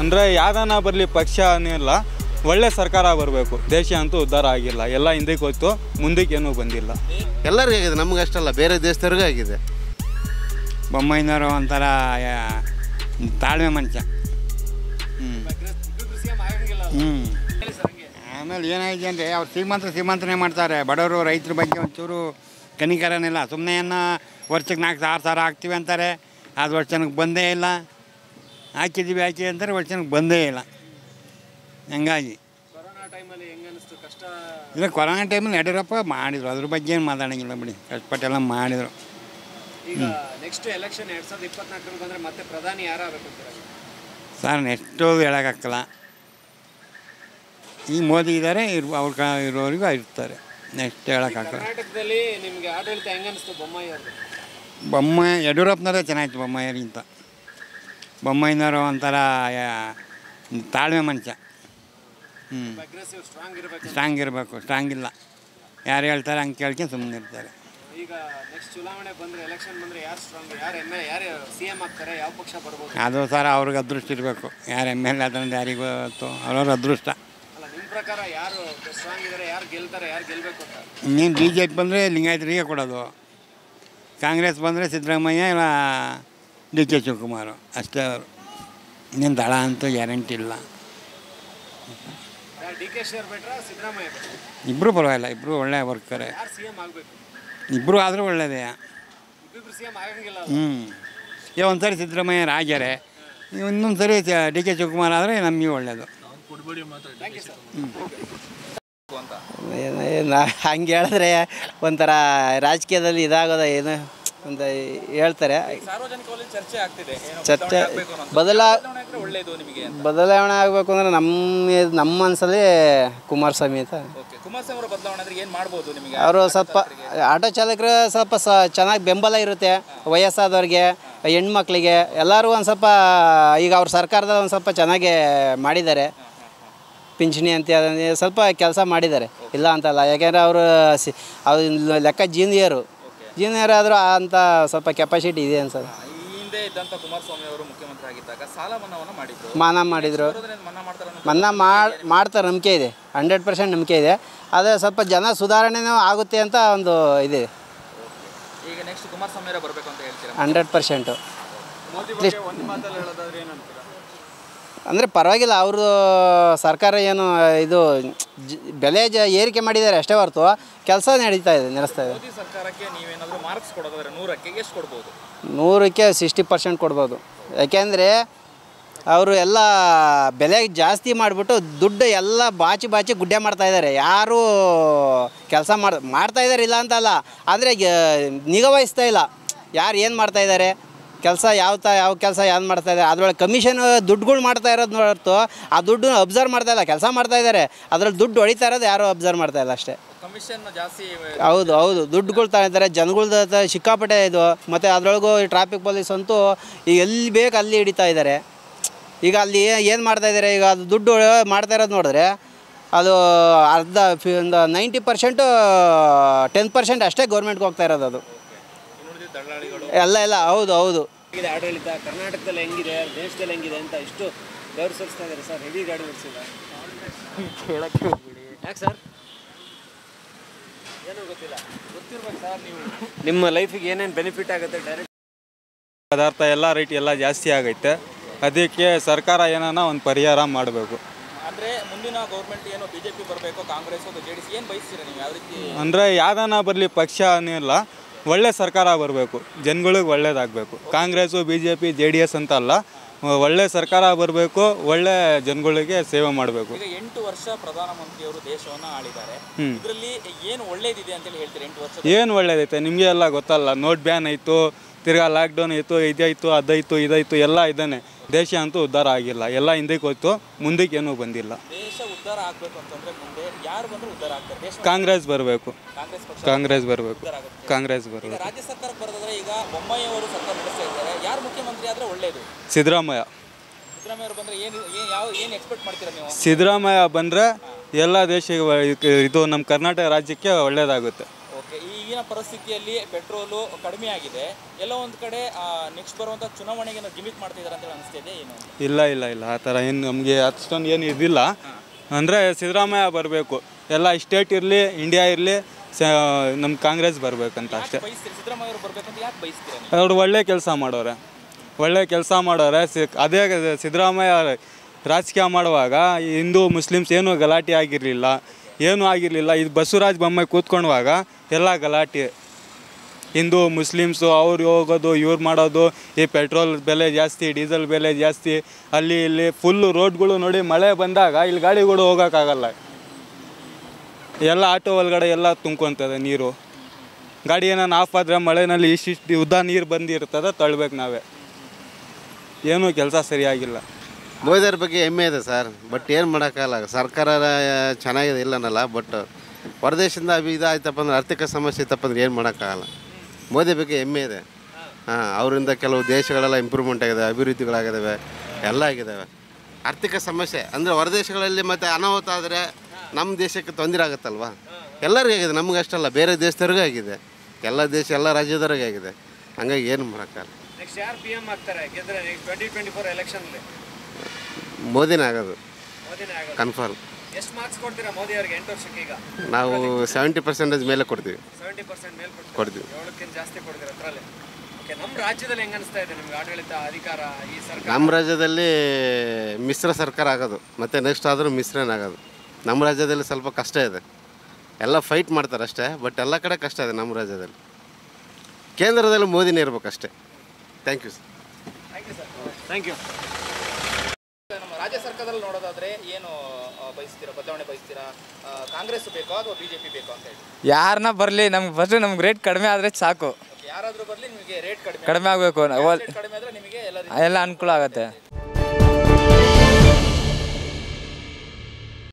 ಅಂದರೆ ಯಾವ್ದಾನ ಬರಲಿ ಪಕ್ಷ ಅನ್ನಿಲ್ಲ ಒಳ್ಳೆ ಸರ್ಕಾರ ಬರಬೇಕು ದೇಶ ಅಂತೂ ಉದ್ಧಾರ ಆಗಿಲ್ಲ ಎಲ್ಲ ಹಿಂದಕ್ಕೆ ಹೋಯ್ತು ಮುಂದಕ್ಕೆ ಏನೂ ಬಂದಿಲ್ಲ ಎಲ್ಲರಿಗೂ ಆಗಿದೆ ನಮ್ಗೆ ಅಷ್ಟಲ್ಲ ಬೇರೆ ದೇಶದವ್ರಿಗೂ ಆಗಿದೆ ಬೊಮ್ಮಾಯಿನವರು ಒಂಥರ ಯಾ- ತಾಳ್ಮೆ ಮನುಷ್ಯ ಹ್ಞೂ ಹ್ಞೂ ಆಮೇಲೆ ಏನಾಗಿದೆ ಅಂದರೆ ಅವ್ರು ಶ್ರೀಮಂತರು ಶ್ರೀಮಂತನೇ ಮಾಡ್ತಾರೆ ಬಡವರು ರೈತರ ಬಗ್ಗೆ ಒಂಚೂರು ಕನಿಕರನಿಲ್ಲ ಸುಮ್ಮನೆ ಏನೋ ವರ್ಷಕ್ಕೆ ನಾಲ್ಕು ಸಾವಿರ ಸಾವಿರ ಹಾಕ್ತೀವಿ ಅಂತಾರೆ ಅದು ವರ್ಷಕ್ಕೆ ಬಂದೇ ಇಲ್ಲ ಹಾಕಿದ್ದೀವಿ ಹಾಕಿ ಅಂತಾರೆ ವರ್ಷಕ್ಕೆ ಬಂದೇ ಇಲ್ಲ ಹಂಗಾಗಿ ಇಲ್ಲ ಕೊರೋನಾ ಟೈಮಲ್ಲಿ ಯಡಿಯೂರಪ್ಪ ಮಾಡಿದರು ಅದ್ರ ಬಗ್ಗೆ ಏನು ಮಾತಾಡೋಂಗಿಲ್ಲ ಬಿಡಿ ಕಷ್ಟಪಟ್ಟೆಲ್ಲ ಮಾಡಿದರು ಈಗ ನೆಕ್ಸ್ಟ್ ಎಲೆಕ್ಷನ್ ಎರಡ್ ಸಾವಿರದ ಇಪ್ಪತ್ನಾಲ್ಕರಲ್ಲಿ ಬಂದ್ರೆ ಮತ್ತೆ ಪ್ರಧಾನಿ ಯಾರಾಗಬೇಕು ಅಂತೀರಾ ಸರ್ ನೆಕ್ಸ್ಟು ಹೇಳೋಕ್ಕಾಗಲ್ಲ ಈ ಮೋದಿ ಇದ್ದಾರೆ ಇರ್ ಅವ್ರ ಕ ಇರೋರಿಗೂ ಇರ್ತಾರೆ ನೆಕ್ಸ್ಟ್ ಹೇಳೋಕ್ಕಾಗಲ್ಲ ಕರ್ನಾಟಕದಲ್ಲಿ ನಿಮ್ಗೆ ಆಡಳಿತ ಹೆಂಗ ಅನಿಸ್ತು ಬೊಮ್ಮಾಯಿ ಅವ್ರದ್ದು ಬೊಮ್ಮಾಯಿ ಯಡಿಯೂರಪ್ಪನವರೇ ಚೆನ್ನಾಗಿತ್ತು ಬೊಮ್ಮಾಯಿಗಿಂತ ಬೊಮ್ಮಾಯಿನವರು ಒಂಥರ ಯಾ- ತಾಳ್ಮೆ ಮನುಷ್ಯ ಹ್ಞೂ ಅಗ್ರೆಸಿವ್ ಸ್ಟ್ರಾಂಗ್ ಇರಬೇಕು ಸ್ಟ್ರಾಂಗ್ ಇರಬೇಕು ಸ್ಟ್ರಾಂಗ್ ಇಲ್ಲ ಯಾರು ಹೇಳ್ತಾರೆ ಹಂಗೆ ಕೇಳ್ಕೊಂಡು ಸುಮ್ಮನೆ ಇರ್ತಾರೆ ಈಗ ನೆಕ್ಸ್ಟ್ ಚುನಾವಣೆ ಬಂದ್ರೆ ಎಲೆಕ್ಷನ್ ಬಂದ್ರೆ ಯಾರು ಸ್ಟ್ರಾಂಗ್ ಯಾರು ಎಮ್ ಎಲ್ ಯಾರು ಸಿ ಎಂ ಆಗ್ತಾರೆ ಯಾವ ಪಕ್ಷ ಬರ್ಬೋದು ಅದು ಸರ್ ಅವ್ರಿಗೆ ಅದೃಷ್ಟ ಇರಬೇಕು ಯಾರು ಎಮ್ ಎಲ್ ಅದಂದ್ರೆ ಯಾರಿಗೂ ಗೊತ್ತು ಅವ್ರವ್ರ ಅದೃಷ್ಟ ಅಲ್ಲ ನಿಮ್ಮ ಪ್ರಕಾರ ಯಾರು ಸ್ಟ್ರಾಂಗ್ ಇದ್ದಾರೆ ಯಾರು ಗೆಲ್ತಾರೆ ಯಾರು ಗೆಲ್ಬೇಕು ಅಂತ ಇನ್ನೇನು ಬಿ ಜೆ ಪಿ ಬಂದರೆ ಲಿಂಗಾಯತರಿಗೆ ಕೊಡೋದು ಕಾಂಗ್ರೆಸ್ ಬಂದರೆ ಸಿದ್ದರಾಮಯ್ಯ ಇಲ್ಲ ಡಿ ಕೆ ಶಿವಕುಮಾರ್ ಅಷ್ಟೇ ಅವರು ಇನ್ನೇನು ದಳ ಅಂತೂ ಗ್ಯಾರಂಟಿ ಇಲ್ಲ ಯಾರು ಡಿ ಕೆ ಶಿ ಅವ್ರು ಬೆಟ್ರ ಸಿದ್ದರಾಮಯ್ಯ ಬೆಟ್ರ ಇಬ್ಬರು ಪರವಾಗಿಲ್ಲ ಇಬ್ಬರು ಒಳ್ಳೆ ವರ್ಕರೇ ಯಾರು ಸಿ ಎಂ ಆಗಬೇಕು ಇಬ್ಬರು ಆದರೂ ಒಳ್ಳೆಯದೇ ಇಬ್ಬಿಬ್ರು ಸಿ ಎಂ ಆಗಂಗಿಲ್ಲ ಹ್ಞೂ ಈಗ ಒಂದು ಸರಿ ಸಿದ್ದರಾಮಯ್ಯ ರಾಜರೇ ಇನ್ನೊಂದು ಸರಿ ಡಿ ಕೆ ಶಿವಕುಮಾರ್ ಆದರೆ ನಮಗೆ ಒಳ್ಳೆಯದು ಏನು ಹಂಗೆ ಹೇಳಿದ್ರೆ ಒಂಥರ ರಾಜಕೀಯದಲ್ಲಿ ಇದಾಗೋದ ಏನು ಅಂತ ಹೇಳ್ತಾರೆ ಸಾರ್ವಜನಿಕವಾಗಿ ಚರ್ಚೆ ಆಗ್ತಿದೆ ಏನು ಚರ್ಚೆ ಬದಲಾ ಬದಲಾವಣೆ ಆದ್ರೆ ಒಳ್ಳೇದು ನಿಮಗೆ ಅಂತ ಬದಲಾವಣೆ ಆಗಬೇಕು ಅಂದರೆ ನಮ್ಮ ನಮ್ಮ ಮನಸ್ಸಲ್ಲಿ ಕುಮಾರಸ್ವಾಮಿ ಅಂತ ಓಕೆ ಕುಮಾರಸ್ವಾಮಿ ಅವರ ಬದಲಾವಣೆ ಅಂದ್ರೆ ಏನ್ ಮಾಡ್ಬೋದು ನಿಮಗೆ ಅವರು ಸ್ವಲ್ಪ ಆಟೋ ಚಾಲಕರು ಸ್ವಲ್ಪ ಸ ಚೆನ್ನಾಗಿ ಬೆಂಬಲ ಇರುತ್ತೆ ವಯಸ್ಸಾದವ್ರಿಗೆ ಹೆಣ್ಮಕ್ಳಿಗೆ ಎಲ್ಲರಿಗೂ ಒಂದು ಸ್ವಲ್ಪ ಈಗ ಅವ್ರ ಸರ್ಕಾರದ ಒಂದು ಸ್ವಲ್ಪ ಚೆನ್ನಾಗಿ ಮಾಡಿದ್ದಾರೆ ಪಿಂಚಣಿ ಅಂತ ಅದನ್ನ ಸ್ವಲ್ಪ ಕೆಲಸ ಮಾಡಿದ್ದಾರೆ ಇಲ್ಲ ಅಂತಲ್ಲ ಯಾಕೆಂದರೆ ಅವರು ಸಿ ಅವ್ರು ಲೆಕ್ಕ ಜೀನಿಯರು ಜೀನಿಯರ್ ಆದರೂ ಅಂತ ಸ್ವಲ್ಪ ಕೆಪಾಸಿಟಿ ಇದೆ ಅನ್ಸೋದು ಈ ಹಿಂದೆ ಇದ್ದಂತ ಕುಮಾರಸ್ವಾಮಿ ಅವರು ಮುಖ್ಯಮಂತ್ರಿ ಆಗಿದ್ದಾಗ ಸಾಲ ಮನ್ನಾವನ್ನ ಮಾಡಿದ್ರು ಮಾನ ಮಾಡಿದರು ಬರೋದ್ರಿಂದ ಮನ್ನಾ ಮಾಡ್ತಾರೆ ಅನ್ನೋ ಮನ್ನಾ ಮಾಡಿ ಮಾಡ್ತಾರೆ ನಂಬಿಕೆ ಇದೆ ಹಂಡ್ರೆಡ್ ಪರ್ಸೆಂಟ್ ನಂಬಿಕೆ ಇದೆ ಆದರೆ ಸ್ವಲ್ಪ ಜನ ಸುಧಾರಣೆನೂ ಆಗುತ್ತೆ ಅಂತ ಒಂದು ಇದೆ ಈಗ ನೆಕ್ಸ್ಟ್ ಕುಮಾರಸ್ವಾಮಿ ಅವರೇ ಬರ್ಬೇಕು ಅಂತ ಹೇಳ್ತೀರಾ ಹಂಡ್ರೆಡ್ ಪರ್ಸೆಂಟು ಒಂದು ಮಾತಲ್ಲಿ ಹೇಳೋದಾದ್ರೆ ಏನಂತೀರಾ ಅಂದರೆ ಪರವಾಗಿಲ್ಲ ಅವರು ಸರ್ಕಾರ ಏನು ಇದು ಜ- ಬೆಲೆ ಜ ಏರಿಕೆ ಮಾಡಿದ್ದಾರೆ ಅಷ್ಟೇ ಹೊರತು ಕೆಲಸ ನಡೀತಾ ಇದೆ ನಡೆಸ್ತಾ ಇದೆ ಮೋದಿ ಸರ್ಕಾರಕ್ಕೆ ನೀವೇನಾದ್ರೂ ಮಾರ್ಕ್ಸ್ ಕೊಡೋದಾದ್ರೆ ನೂರಕ್ಕೆ ಎಷ್ಟು ಕೊಡ್ಬೋದು ನೂರಕ್ಕೆ ಸಿಕ್ಸ್ಟಿ ಪರ್ಸೆಂಟ್ ಕೊಡ್ಬೋದು ಯಾಕೆಂದರೆ ಅವರು ಎಲ್ಲ ಬೆಲೆ ಜಾಸ್ತಿ ಮಾಡಿಬಿಟ್ಟು ದುಡ್ಡು ಎಲ್ಲ ಬಾಚಿ ಬಾಚಿ ಗುಡ್ಡೆ ಮಾಡ್ತಾ ಇದ್ದಾರೆ ಯಾರೂ ಕೆಲಸ ಮಾಡ್ ಮಾಡ್ತಾ ಇದ್ದಾರೆ ಇಲ್ಲ ಅಂತಲ್ಲ ಆದರೆ ನಿಗಾ ವಹಿಸ್ತಾ ಇಲ್ಲ ಯಾರು ಏನು ಮಾಡ್ತಾ ಇದ್ದಾರೆ ಕೆಲಸ ಯಾವ ತ ಯಾವ ಕೆಲಸ ಯಾವ್ದು ಮಾಡ್ತಾ ಇದ್ದಾರೆ ಅದರೊಳಗೆ ಕಮಿಷನ್ ದುಡ್ಡುಗಳು ಮಾಡ್ತಾ ಇರೋದು ಹೊರತು ಆ ದುಡ್ಡು ಅಬ್ಸರ್ವ್ ಮಾಡ್ತಾ ಇಲ್ಲ ಕೆಲಸ ಮಾಡ್ತಾ ಇದ್ದಾರೆ ಅದರಲ್ಲಿ ದುಡ್ಡು ಹೊಡಿತಾ ಇರೋದು ಯಾರೂ ಅಬ್ಸರ್ವ್ ಮಾಡ್ತಾ ಇಲ್ಲ ಅಷ್ಟೇ ಕಮಿಷನ್ ಜಾಸ್ತಿ ಹೌದು ಹೌದು ದುಡ್ಡುಗಳು ತಗೊಂತಾರೆ ಜನಗಳ್ದು ಸಿಕ್ಕಾಪಟ್ಟೆ ಇದು ಮತ್ತು ಅದರೊಳಗೂ ಈ ಟ್ರಾಫಿಕ್ ಪೊಲೀಸ್ ಅಂತೂ ಈಗ ಎಲ್ಲಿ ಬೇಕು ಅಲ್ಲಿ ಹಿಡಿತಾ ಇದ್ದಾರೆ ಈಗ ಅಲ್ಲಿ ಏನು ಮಾಡ್ತಾ ಇದ್ದಾರೆ ಈಗ ಅದು ದುಡ್ಡು ಮಾಡ್ತಾ ಇರೋದು ನೋಡಿದ್ರೆ ಅದು ಅರ್ಧ ಫಿ ಒಂದು ನೈಂಟಿ ಪರ್ಸೆಂಟು ಟೆನ್ ಪರ್ಸೆಂಟ್ ಅಷ್ಟೇ ಗೌರ್ಮೆಂಟ್ಗೆ ಹೋಗ್ತಾ ಇರೋದು ಅದು ಎಲ್ಲ ಎಲ್ಲ ಹೌದು ಹೌದು ಹೇಗಿದೆ ಆಡಳಿತ ಕರ್ನಾಟಕದಲ್ಲಿ ಹೆಂಗಿದೆ ದೇಶದಲ್ಲಿ ಹೆಂಗಿದೆ ಅಂತ ಇಷ್ಟು ಬೆವರು ಸುರಿಸ್ತಾ ಇದ್ದಾರೆ ಸರ್ ಹೆವಿ ಗಾಡಿ ಓಡಿಸಿದ ಯಾಕೆ ಸರ್ ಏನೂ ಗೊತ್ತಿಲ್ಲ ಗೊತ್ತಿರ್ಬೇಕು ಸರ್ ನೀವು ನಿಮ್ಮ ಲೈಫಿಗೆ ಏನೇನು ಬೆನಿಫಿಟ್ ಆಗುತ್ತೆ ಡೈರೆಕ್ಟ್ ಪದಾರ್ಥ ಎಲ್ಲ ರೇಟ್ ಎಲ್ಲ ಜಾಸ್ತಿ ಆಗೈತೆ ಅದಕ್ಕೆ ಸರ್ಕಾರ ಏನಾನ ಒಂದು ಪರಿಹಾರ ಮಾಡಬೇಕು ಅಂದ್ರೆ ಮುಂದಿನ ಗೌರ್ಮೆಂಟ್ ಏನೋ ಬಿಜೆಪಿ ಬರಬೇಕು ಕಾಂಗ್ರೆಸ್ ಅಥವಾ ಜೆಡಿಎಸ್ ಏನ್ ಬಯಸ್ತೀರಾ ನೀವು ಯಾವ ರೀತಿ ಅಂದರೆ ಯಾವ್ದಾನ ಬರಲಿ ಪಕ್ಷ ಅನ್ನಿಲ್ಲ ಒಳ್ಳೆ ಸರ್ಕಾರ ಬರಬೇಕು ಜನಗಳಿಗೆ ಒಳ್ಳೇದಾಗಬೇಕು Congress B J P J D S ಅಂತ ಅಲ್ಲ ಒಳ್ಳೆ ಸರ್ಕಾರ ಬರಬೇಕು ಒಳ್ಳೆ ಜನಗಳಿಗೆ ಸೇವೆ ಮಾಡಬೇಕು ಈಗ ಎಂಟು ವರ್ಷ ಪ್ರಧಾನಮಂತ್ರಿಯವರು ದೇಶವನ್ನ ಆಳಿದ್ದಾರೆ ಹ್ಮ್. ಇದರಲ್ಲಿ ಏನು ಒಳ್ಳೇದಿದೆ ಅಂತ ಹೇಳಿ ಹೇಳ್ತೀರಿ ಎಂಟು ವರ್ಷ ಏನು ಒಳ್ಳೇದೈತೆ ನಿಮಗೆ ಎಲ್ಲ ಗೊತ್ತಲ್ಲ ನೋಟ್ ಬ್ಯಾನ್ ಆಯಿತು ತಿರ್ಗಾ ಲಾಕ್ಡೌನ್ ಆಯಿತು ಇದಾಯಿತು ಅದಾಯಿತು ಇದಾಯಿತು ಎಲ್ಲ ಇದ್ದಾನೆ ದೇಶ ಅಂತೂ ಉದ್ಧಾರ ಆಗಿಲ್ಲ ಎಲ್ಲ ಹಿಂದಕ್ಕೆ ಹೋಯ್ತು ಮುಂದಕ್ಕೆ ಏನೂ ಬಂದಿಲ್ಲ ದೇಶ ಉದ್ಧಾರ ಆಗ್ಬೇಕು ಅಂತಂದ್ರೆ ಮುಂದೆ ಯಾರು ಬಂದ್ರೆ ಉದ್ಧಾರ ಆಗ್ತಾರೆ ದೇಶ ಕಾಂಗ್ರೆಸ್ ಬರಬೇಕು ಕಾಂಗ್ರೆಸ್ ಪಕ್ಷ ಕಾಂಗ್ರೆಸ್ ಬರಬೇಕು ಉದ್ಧಾರ ಆಗುತ್ತೆ ಕಾಂಗ್ರೆಸ್ ಈಗ ಬರಬೇಕು ರಾಜ್ಯ ಸರ್ಕಾರಕ್ಕೆ ಬರೋದಾದ್ರೆ ಈಗ ಬೊಮ್ಮಾಯಿ ಅವರು ಸರ್ಕಾರ ನಡೆಸ್ತಾ ಇದ್ದಾರೆ ಯಾರು ಮುಖ್ಯಮಂತ್ರಿ ಆದ್ರೆ ಒಳ್ಳೇದು ಸಿದ್ದರಾಮಯ್ಯ ಸಿದ್ದರಾಮಯ್ಯ ಅವರು ಬಂದ್ರೆ ಏನು ಏನ್ ಯಾವ ಏನು ಎಕ್ಸ್ಪೆಕ್ಟ್ ಮಾಡ್ತೀರಾ ನೀವು ಸಿದ್ದರಾಮಯ್ಯ ಬಂದರೆ ಎಲ್ಲ ದೇಶ ಇದು ನಮ್ಮ ಕರ್ನಾಟಕ ರಾಜ್ಯಕ್ಕೆ ಒಳ್ಳೇದಾಗುತ್ತೆ ಓಕೆ ಈ ಈಗಿನ ಪರಿಸ್ಥಿತಿಯಲ್ಲಿ ಪೆಟ್ರೋಲು ಕಡಿಮೆ ಆಗಿದೆ ಎಲ್ಲೋ ಒಂದು ಕಡೆ ನೆಕ್ಸ್ಟ್ ಬರುವಂಥ ಚುನಾವಣೆಗೆ ಏನೋ ಗಿಮಿಕ್ ಮಾಡ್ತಿದ್ದಾರೆ ಅಂತ ಅನಿಸ್ತಿದೆ ಏನು ಇಲ್ಲ ಇಲ್ಲ ಇಲ್ಲ ಆ ಥರ ಏನು ನಮಗೆ ಅಷ್ಟೊಂದು ಏನು ಇದಿಲ್ಲ ಅಂದರೆ ಸಿದ್ದರಾಮಯ್ಯ ಬರಬೇಕು ಎಲ್ಲ ಸ್ಟೇಟ್ ಇರಲಿ ಇಂಡಿಯಾ ಇರಲಿ ನಮ್ಮ ಕಾಂಗ್ರೆಸ್ ಬರಬೇಕಂತ ಅಷ್ಟೇ ಬಯಸ್ತೀರಿ ಸಿದ್ದರಾಮಯ್ಯ ಅವರು ಬರ್ಬೇಕಂತ ಯಾಕೆ ಬಯಸ್ತೀರಾ ನೀವು ಅವರು ಒಳ್ಳೆ ಕೆಲಸ ಮಾಡೋರೆ ಒಳ್ಳೆ ಕೆಲಸ ಮಾಡೋರೆ ಸಿ ಅದೇ ಸಿದ್ದರಾಮಯ್ಯ ರಾಜಕೀಯ ಮಾಡುವಾಗ ಈ ಹಿಂದೂ ಮುಸ್ಲಿಮ್ಸ್ ಏನೂ ಗಲಾಟೆ ಆಗಿರಲಿಲ್ಲ ಏನೂ ಆಗಿರಲಿಲ್ಲ ಇದು ಬಸವರಾಜ ಬೊಮ್ಮಾಯಿ ಕೂತ್ಕೊಳ್ಳುವಾಗ ಎಲ್ಲ ಗಲಾಟೆ ಹಿಂದೂ ಮುಸ್ಲಿಮ್ಸು ಅವ್ರು ಹೋಗೋದು ಇವ್ರು ಮಾಡೋದು ಈ ಪೆಟ್ರೋಲ್ ಬೆಲೆ ಜಾಸ್ತಿ ಡೀಸೆಲ್ ಬೆಲೆ ಜಾಸ್ತಿ ಅಲ್ಲಿ ಇಲ್ಲಿ ಫುಲ್ಲು ರೋಡ್ಗಳು ನೋಡಿ ಮಳೆ ಬಂದಾಗ ಇಲ್ಲಿ ಗಾಡಿಗಳು ಹೋಗೋಕ್ಕಾಗಲ್ಲ ಎಲ್ಲ ಆಟೋ ಒಳಗಡೆ ಎಲ್ಲ ತುಂಬ್ಕೊತದೆ ನೀರು ಗಾಡಿ ಏನಾನ ಆಫ್ ಆದರೆ ಮಳೆನಲ್ಲಿ ಇಷ್ಟಿಷ್ಟು ಉದ್ದ ನೀರು ಬಂದಿರ್ತದೆ ತಳ್ಬೇಕು ನಾವೇ ಏನೂ ಕೆಲಸ ಸರಿಯಾಗಿಲ್ಲ ಮೋದಿಯವ್ರ ಬಗ್ಗೆ ಹೆಮ್ಮೆ ಇದೆ ಸರ್ ಬಟ್ ಏನು ಮಾಡೋಕ್ಕಾಗಲ್ಲ ಸರ್ಕಾರ ಚೆನ್ನಾಗಿದೆ ಇಲ್ಲನಲ್ಲ ಬಟ್ ಹೊರದೇಶದಿಂದ ಅಭಿ ಇದಾಯ್ತಪ್ಪ ಅಂದ್ರೆ ಆರ್ಥಿಕ ಸಮಸ್ಯೆ ಇತ್ತಪ್ಪ ಅಂದ್ರೆ ಏನು ಮಾಡೋಕ್ಕಾಗಲ್ಲ ಮೋದಿ ಬಗ್ಗೆ ಹೆಮ್ಮೆ ಇದೆ ಹಾಂ ಅವರಿಂದ ಕೆಲವು ದೇಶಗಳೆಲ್ಲ ಇಂಪ್ರೂವ್ಮೆಂಟ್ ಆಗಿದೆ ಅಭಿವೃದ್ಧಿಗಳಾಗಿದ್ದಾವೆ ಎಲ್ಲ ಆಗಿದ್ದಾವೆ ಆರ್ಥಿಕ ಸಮಸ್ಯೆ ಅಂದರೆ ಹೊರದೇಶಗಳಲ್ಲಿ ಮತ್ತು ಅನಾಹುತ ಆದರೆ ನಮ್ಮ ದೇಶಕ್ಕೆ ತೊಂದರೆ ಆಗುತ್ತಲ್ವಾ ಎಲ್ಲರಿಗೂ ಆಗಿದೆ ನಮ್ಗೆ ಅಷ್ಟಲ್ಲ ಬೇರೆ ದೇಶದವ್ರಿಗೂ ಆಗಿದೆ ಎಲ್ಲ ದೇಶ ಎಲ್ಲ ರಾಜ್ಯದವ್ರಿಗೆ ಆಗಿದೆ ಹಂಗಾಗಿ ಏನು ಮಾಡೋಕ್ಕಾಗಲ್ಲ ನೆಕ್ಸ್ಟ್ ಯಾರು ಪಿ ಎಂ ಆಗ್ತಾರೆ ಗೆದ್ರೆ ಟ್ವೆಂಟಿ ಟ್ವೆಂಟಿ ಫೋರ್ ಎಲೆಕ್ಷನ್ಲಿ ಮೋದಿನೇ ಆಗೋದು ಮೋದಿನೇ ಆಗೋದು ಕನ್ಫರ್ಮ್ ಎಷ್ಟು ಮಾರ್ಕ್ಸ್ ಕೊಡ್ತೀರಾ ಮೋದಿ ಅವ್ರಿಗೆ ಎಂಟು ವರ್ಷಕ್ಕೆ ಈಗ ನಾವು ಸೆವೆಂಟಿ ಪರ್ಸೆಂಟೇಜ್ ಮೇಲೆ ಕೊಡ್ತೀವಿ ಸೆವೆಂಟಿ ಪರ್ಸೆಂಟ್ ಮೇಲೆ ಕೊಡ್ತೀರಾ ಕೊಡ್ತೀವಿ ಏಳಕ್ಕಿಂತ ಜಾಸ್ತಿ ಕೊಡ್ತೀರಾ ಅದ್ರಲ್ಲಿ ಓಕೆ ನಮ್ಮ ರಾಜ್ಯದಲ್ಲಿ ಹೆಂಗ್ ಅನಿಸ್ತಾ ಇದೆ ನಿಮ್ಗೆ ಆಡಳಿತ ಅಧಿಕಾರ ಈ ಸರ್ಕಾರ ನಮ್ಮ ರಾಜ್ಯದಲ್ಲಿ ಮಿಶ್ರ ಸರ್ಕಾರ ಆಗೋದು ಮತ್ತು ನೆಕ್ಸ್ಟ್ ಆದರೂ ಮಿಶ್ರನೇ ಆಗೋದು ನಮ್ಮ ರಾಜ್ಯದಲ್ಲಿ ಸ್ವಲ್ಪ ಕಷ್ಟ ಇದೆ ಎಲ್ಲ ಫೈಟ್ ಮಾಡ್ತಾರೆ ಅಷ್ಟೇ ಬಟ್ ಎಲ್ಲ ಕಡೆ ಕಷ್ಟ ಇದೆ ನಮ್ಮ ರಾಜ್ಯದಲ್ಲಿ ಕೇಂದ್ರದಲ್ಲಿ ಮೋದಿನೇ ಇರ್ಬೇಕು ಅಷ್ಟೇ thank you sir thank you ನಮ್ಮ ರಾಜ್ಯ ಸರ್ಕಾರದಲ್ಲಿ ನೋಡೋದಾದ್ರೆ ಏನು ಆ, ಬಯಸ್ತೀರಾ ಬದಲಾವಣೆ ಬಯಸ್ತೀರಾ ಆ, ಕಾಂಗ್ರೆಸ್ ಬೇಕೋ ಅಥವಾ ಬಿಜೆಪಿ ಬೇಕೋ ಅಂತ ಹೇಳಿ ಯಾರನ್ನ ಬರಲಿ ನಮ್ಗೆ ಫಸ್ಟ್ ನಮ್ಗೆ ರೇಟ್ ಕಡಿಮೆ ಆದರೆ ಸಾಕು Okay, ಯಾರಾದ್ರೂ ಬರಲಿ ನಿಮಗೆ ರೇಟ್ ಕಡಿಮೆ ಕಡಿಮೆ ಆಗಬೇಕು ರೇಟ್ ಕಡಿಮೆ ಆದ್ರೆ ನಿಮಗೆ ಎಲ್ಲ ಎಲ್ಲ ಅನುಕೂಲ ಆಗುತ್ತೆ